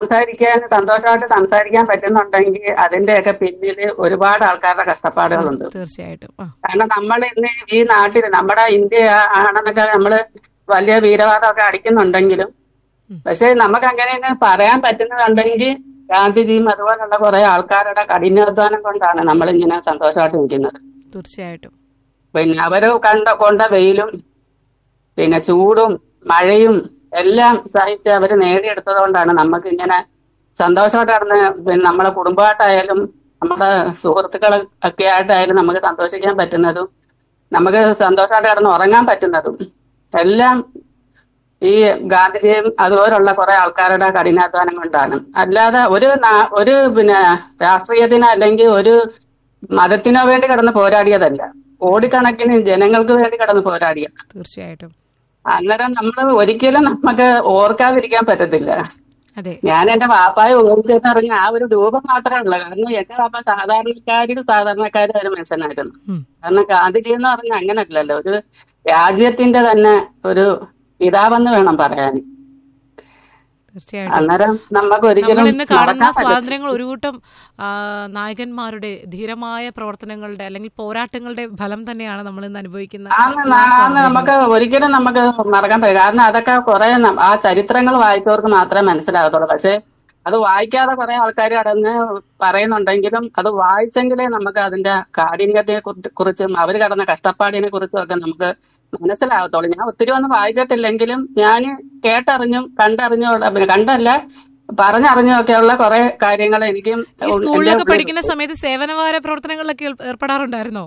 സംസാരിക്കാൻ സന്തോഷമായിട്ട് സംസാരിക്കാൻ പറ്റുന്നുണ്ടെങ്കിൽ അതിന്റെയൊക്കെ പിന്നിൽ ഒരുപാട് ആൾക്കാരുടെ കഷ്ടപ്പാടുകളുണ്ട് തീർച്ചയായിട്ടും ആ കാരണം നമ്മൾ ഇന്ന് ഈ നാട്ടിൽ നമ്മുടെ ഇന്ത്യ ആണെന്നൊക്കെ നമ്മള് വലിയ വീരവാദമൊക്കെ അടിക്കുന്നുണ്ടെങ്കിലും പക്ഷെ നമുക്ക് അങ്ങനെ പറയാൻ പറ്റുന്നുണ്ടെങ്കിൽ ഗാന്ധിജിയും അതുപോലുള്ള കുറെ ആൾക്കാരുടെ കഠിനാധ്വാനം കൊണ്ടാണ് നമ്മൾ ഇങ്ങനെ സന്തോഷമായിട്ട് നിൽക്കുന്നത് തീർച്ചയായിട്ടും പിന്നെ അവര് കണ്ട കൊണ്ട വെയിലും പിന്നെ ചൂടും മഴയും എല്ലാം സഹിച്ച് അവര് നേടിയെടുത്തത് കൊണ്ടാണ് നമുക്ക് ഇങ്ങനെ സന്തോഷമായിട്ട് നടന്ന് പിന്നെ നമ്മളെ കുടുംബമായിട്ടായാലും നമ്മുടെ സുഹൃത്തുക്കൾ ഒക്കെ ആയിട്ടായാലും നമുക്ക് സന്തോഷിക്കാൻ പറ്റുന്നതും നമുക്ക് സന്തോഷമായിട്ട് കിടന്ന് ഉറങ്ങാൻ പറ്റുന്നതും എല്ലാം ഈ ഗാന്ധിജിയും അതുപോലുള്ള കുറെ ആൾക്കാരുടെ കഠിനാധ്വാനം കൊണ്ടാണ് അല്ലാതെ ഒരു നാ- ഒരു പിന്നെ രാഷ്ട്രീയത്തിനോ അല്ലെങ്കിൽ ഒരു മതത്തിനോ വേണ്ടി കിടന്ന് പോരാടിയതല്ല കോടിക്കണക്കിന് ജനങ്ങൾക്ക് വേണ്ടി കിടന്ന് പോരാടിയ തീർച്ചയായിട്ടും അന്നേരം നമ്മൾ ഒരിക്കലും നമുക്ക് ഓർക്കാതിരിക്കാൻ പറ്റത്തില്ല അതെ ഞാൻ എന്റെ വാപ്പായെ ഉപയോഗിച്ചെന്ന് പറഞ്ഞ ആ ഒരു രൂപം മാത്രമേ ഉള്ളൂ കാരണം എന്റെ വാപ്പ സാധാരണക്കാരിൽ സാധാരണക്കാരും ഒരു മനുഷ്യനായിരുന്നു ഉം. കാരണം ഗാന്ധിജി എന്ന് പറഞ്ഞാൽ അങ്ങനെയല്ലല്ലോ ഒരു രാജ്യത്തിന്റെ തന്നെ ഒരു പിതാവെന്ന് വേണം പറയാൻ തീർച്ചയായിട്ടും അന്നേരം നമുക്ക് ഒരിക്കലും നമ്മൾ ഇന്ന് കാണുന്ന മറക്കാൻ പറ്റത്തില്ല. സ്വാതന്ത്ര്യങ്ങൾ ഒരു കൂട്ടം ആ, നായകന്മാരുടെ ധീരമായ പ്രവർത്തനങ്ങളുടെ അല്ലെങ്കിൽ പോരാട്ടങ്ങളുടെ ഫലം തന്നെയാണ് നമ്മൾ ഇന്ന് അനുഭവിക്കുന്ന ആന്ന് ന- ആന്ന് നമുക്ക് ഒരിക്കലും നമുക്ക് മറക്കാൻ പറ്റില്ല കാരണം അതൊക്കെ കുറെ ന- ആ ചരിത്രങ്ങൾ വായിച്ചവർക്ക് മാത്രമേ മനസ്സിലാകത്തുള്ളൂ പക്ഷെ അത് വായിക്കാതെ കുറെ ആൾക്കാർ കടന്ന് പറയുന്നുണ്ടെങ്കിലും അത് വായിച്ചെങ്കിലേ നമുക്ക് അതിന്റെ കാഠിന്യത്തെ കുറി- കുറിച്ചും അവർ കടന്ന കഷ്ടപ്പാടിനെ കുറിച്ചും ഒക്കെ നമുക്ക് മനസ്സിലാകത്തുള്ളൂ ഞാൻ ഒത്തിരി ഒന്നും വായിച്ചിട്ടില്ലെങ്കിലും ഞാൻ കേട്ടറിഞ്ഞും കണ്ടറിഞ്ഞും ഉള്ള- പിന്നെ കണ്ടല്ല പറഞ്ഞറിഞ്ഞും ഒക്കെയുള്ള കുറെ കാര്യങ്ങൾ എനിക്കും ഈ സ്കൂളിലൊക്കെ പഠിക്കുന്ന സമയത്ത് സേവനവാര പ്രവർത്തനങ്ങളിലൊക്കെ ഏർ- ഏർപ്പെടാറുണ്ടായിരുന്നോ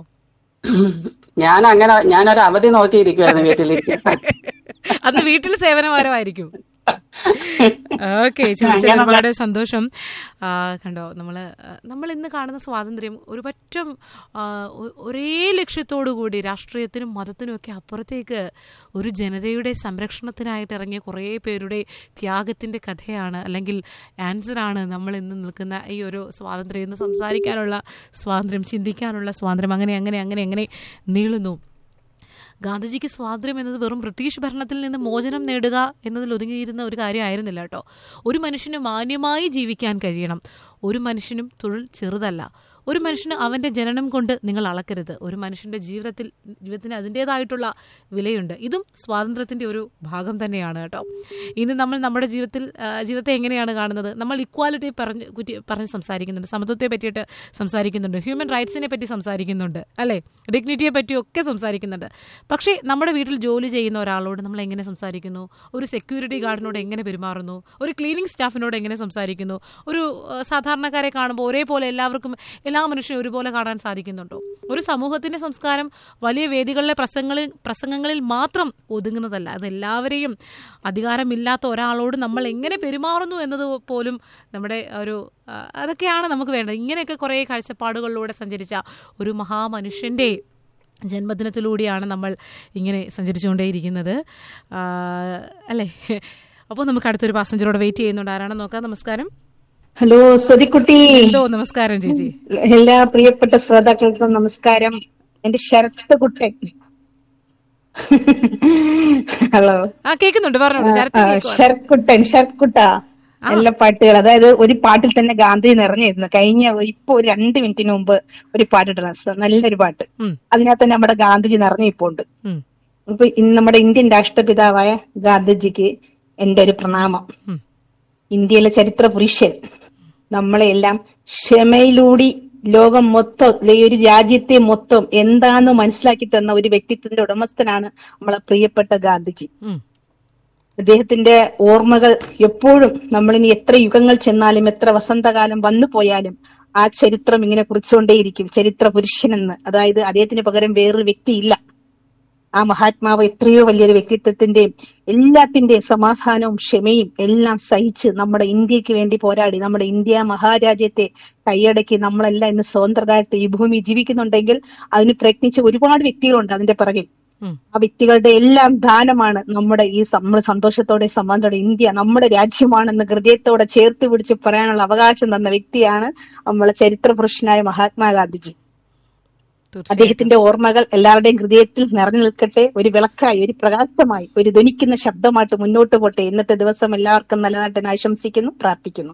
ഞാൻ അങ്ങനെ ഞാനൊരു അവധി നോക്കിയിരിക്കുവായിരുന്നു വീട്ടിലിരിക്കാൻ അന്ന് വീട്ടിൽ സേവനവാരമായിരിക്കും ഓക്കെ ചോദിച്ചത് ഒരുപാട് സന്തോഷം ആ, കണ്ടോ നമ്മള് ആ, നമ്മൾ ഇന്ന് കാണുന്ന സ്വാതന്ത്ര്യം ഒരു പറ്റം ആ, ഒ- ഒരേ ലക്ഷ്യത്തോടു കൂടി രാഷ്ട്രീയത്തിനും മതത്തിനും ഒക്കെ അപ്പുറത്തേക്ക് ഒരു ജനതയുടെ സംരക്ഷണത്തിനായിട്ട് ഇറങ്ങിയ കുറേ പേരുടെ ത്യാഗത്തിന്റെ കഥയാണ് അല്ലെങ്കിൽ ആൻസറാണ് നമ്മൾ ഇന്ന് നിൽക്കുന്ന ഈ ഒരു സ്വാതന്ത്ര്യം ഇന്ന് സംസാരിക്കാനുള്ള സ്വാതന്ത്ര്യം ചിന്തിക്കാനുള്ള സ്വാതന്ത്ര്യം അങ്ങനെ അങ്ങനെ അങ്ങനെ അങ്ങനെ നീളുന്നു ഗാന്ധിജിക്ക് സ്വാതന്ത്ര്യം എന്നത് വെറും ബ്രിട്ടീഷ് ഭരണത്തിൽ നിന്ന് മോചനം നേടുക എന്നതിൽ ഒതുങ്ങിയിരുന്ന ഒരു കാര്യമായിരുന്നില്ല കേട്ടോ ഒരു മനുഷ്യന് മാന്യമായി ജീവിക്കാൻ കഴിയണം ഒരു മനുഷ്യനും തൊഴിൽ ചെറുതല്ല ഒരു മനുഷ്യന് അവന്റെ ജനനം കൊണ്ട് നിങ്ങൾ അളക്കരുത് ഒരു മനുഷ്യന്റെ ജീവിതത്തിൽ ജീവിതത്തിന് അതിൻ്റെതായിട്ടുള്ള വിലയുണ്ട് ഇതും സ്വാതന്ത്ര്യത്തിന്റെ ഒരു ഭാഗം തന്നെയാണ് കേട്ടോ ഇന്ന് നമ്മൾ നമ്മുടെ ജീവിതത്തിൽ ആ, ജീവിതത്തെ എങ്ങനെയാണ് കാണുന്നത് നമ്മൾ ഇക്വാലിറ്റി പറഞ്ഞ് കുറ്റി പറഞ്ഞ് സംസാരിക്കുന്നുണ്ട് സമത്വത്തെ പറ്റിയിട്ട് സംസാരിക്കുന്നുണ്ട് ഹ്യൂമൻ റൈറ്റ്സിനെ പറ്റി സംസാരിക്കുന്നുണ്ട് അല്ലേ ഡിഗ്നിറ്റിയെ പറ്റിയൊക്കെ സംസാരിക്കുന്നുണ്ട് പക്ഷേ നമ്മുടെ വീട്ടിൽ ജോലി ചെയ്യുന്ന ഒരാളോട് നമ്മൾ എങ്ങനെ സംസാരിക്കുന്നു ഒരു സെക്യൂരിറ്റി ഗാർഡിനോട് എങ്ങനെ പെരുമാറുന്നു ഒരു ക്ലീനിങ് സ്റ്റാഫിനോട് എങ്ങനെ സംസാരിക്കുന്നു ഒരു ആ, സാധാരണക്കാരെ കാണുമ്പോൾ ഒരേപോലെ എല്ലാവർക്കും എല്ലാ മനുഷ്യരും ഒരുപോലെ കാണാൻ സാധിക്കുന്നുണ്ടോ ഒരു സമൂഹത്തിന്റെ സംസ്കാരം വലിയ വേദികളിലെ പ്രസംഗങ്ങളിൽ പ്രസംഗങ്ങളിൽ മാത്രം ഒതുങ്ങുന്നതല്ല അത് എല്ലാവരെയും അധികാരമില്ലാത്ത ഒരാളോട് നമ്മൾ എങ്ങനെ പെരുമാറുന്നു എന്നത് പോലും നമ്മുടെ ഒരു ആ, അതൊക്കെയാണ് നമുക്ക് വേണ്ടത് ഇങ്ങനെയൊക്കെ കുറേ കാഴ്ചപ്പാടുകളിലൂടെ സഞ്ചരിച്ച ഒരു മഹാമനുഷ്യന്റെ ജന്മദിനത്തിലൂടെയാണ് നമ്മൾ ഇങ്ങനെ സഞ്ചരിച്ചുകൊണ്ടേയിരിക്കുന്നത് ആ, അല്ലേ അപ്പോൾ നമുക്ക് അടുത്തൊരു പാസഞ്ചറോട് വെയിറ്റ് ചെയ്യുന്നുണ്ട് ആരാണെന്ന് നോക്കാം നമസ്കാരം ഹലോ സ്വതിക്കുട്ടി എന്തോ നമസ്കാരം ചേച്ചി എല്ലാ പ്രിയപ്പെട്ട ശ്രോതാക്കൾക്കും നമസ്കാരം എന്റെ ശരത്ത് കുട്ടൻ ഹലോ ആ കേൾക്കുന്നുണ്ട് പറഞ്ഞോളൂ ശരത്ത് കേൾക്കുവാ. ശരത് കുട്ടൻ ശരത് കുട്ട എല്ലാ പാട്ടുകൾ അതായത് ഒരു പാട്ടിൽ തന്നെ ഗാന്ധി നിറഞ്ഞിരുന്നു കഴിഞ്ഞ ഇപ്പൊ ഒരു രണ്ട് മിനിറ്റിന് മുമ്പ് ഒരു പാട്ടിടണം നല്ലൊരു പാട്ട് ഉം, അതിനകത്ത് തന്നെ നമ്മുടെ ഗാന്ധിജി നിറഞ്ഞിപ്പോണ്ട് ഉം, ഇപ്പൊ ഇന്ന് നമ്മുടെ ഇന്ത്യൻ രാഷ്ട്രപിതാവായ ഗാന്ധിജിക്ക് എന്റെ ഒരു പ്രണാമം ഉം. ഇന്ത്യയിലെ ചരിത്ര പുരുഷൻ നമ്മളെ എല്ലാം ക്ഷമയിലൂടി ലോകം മൊത്തം അല്ലെ ഈ ഒരു രാജ്യത്തെ മൊത്തം എന്താന്ന് മനസ്സിലാക്കി തന്ന ഒരു വ്യക്തിത്വത്തിന്റെ ഉടമസ്ഥനാണ് നമ്മളെ പ്രിയപ്പെട്ട ഗാന്ധിജി ഉം. അദ്ദേഹത്തിന്റെ ഓർമ്മകൾ എപ്പോഴും നമ്മളിനി എത്ര യുഗങ്ങൾ ചെന്നാലും എത്ര വസന്തകാലം വന്നു പോയാലും ആ ചരിത്രം ഇങ്ങനെ കുറിച്ചുകൊണ്ടേയിരിക്കും ചരിത്ര പുരുഷനെന്ന് അതായത് അദ്ദേഹത്തിന് പകരം വേറൊരു വ്യക്തിയില്ല ആ മഹാത്മാവ് എത്രയോ വലിയൊരു വ്യക്തിത്വത്തിന്റെയും എല്ലാത്തിന്റെയും സമാധാനവും ക്ഷമയും എല്ലാം സഹിച്ച് നമ്മുടെ ഇന്ത്യക്ക് വേണ്ടി പോരാടി നമ്മുടെ ഇന്ത്യ മഹാരാജ്യത്തെ കൈയടക്കി നമ്മളെല്ലാം ഇന്ന് സ്വതന്ത്രരായിട്ട് ഈ ഭൂമി ജീവിക്കുന്നുണ്ടെങ്കിൽ അതിന് പ്രയത്നിച്ച ഒരുപാട് വ്യക്തികളുണ്ട് അതിന്റെ പിറകിൽ ഉം. ആ വ്യക്തികളുടെ എല്ലാം ദാനമാണ് നമ്മുടെ ഈ നമ്മൾ സന്തോഷത്തോടെ സമാധാനത്തോടെ ഇന്ത്യ നമ്മുടെ രാജ്യമാണെന്ന് ഹൃദയത്തോടെ ചേർത്ത് പിടിച്ച് പറയാനുള്ള അവകാശം തന്ന വ്യക്തിയാണ് നമ്മളെ ചരിത്ര പുരുഷനായ മഹാത്മാഗാന്ധിജി തീർച്ചയായും അദ്ദേഹത്തിന്റെ ഓർമ്മകൾ എല്ലാവരുടെയും ഹൃദയത്തിൽ നിറഞ്ഞു നിൽക്കട്ടെ ഒരു വിളക്കായി ഒരു പ്രകാശമായി ഒരു ധ്വനിക്കുന്ന ശബ്ദമായിട്ട് മുന്നോട്ട് പോട്ടെ ഇന്നത്തെ ദിവസം എല്ലാവർക്കും നല്ലതായിട്ട് ആശംസിക്കുന്നു പ്രാർത്ഥിക്കുന്നു